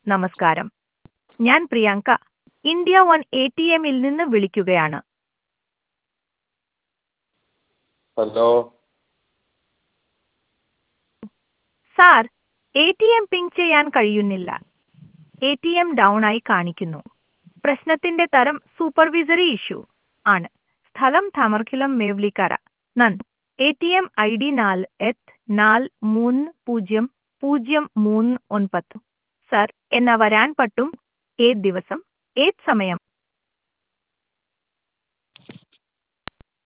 നമസ്കാരം ഞാൻ Priyanka India one A T എമ്മിൽ നിന്ന് വിളിക്കുകയാണ് hello sir A T M ping ചെയ്യാൻ കഴിയുന്നില്ല എ ടി എം ഡൗൺ ആയി കാണിക്കുന്നു പ്രശ്നത്തിന്റെ തരം സൂപ്പർവിസറി ഇഷ്യൂ ആണ് സ്ഥലം തമർഖിലം മേവ്ലിക്കര നൻ A T M I D നാല് എത്ത് നാല് മൂന്ന് പൂജ്യം പൂജ്യം മൂന്ന് ഒൻപത് സർ എന്ന വരാൻ പറ്റും ഏത് ദിവസം ഏത് സമയം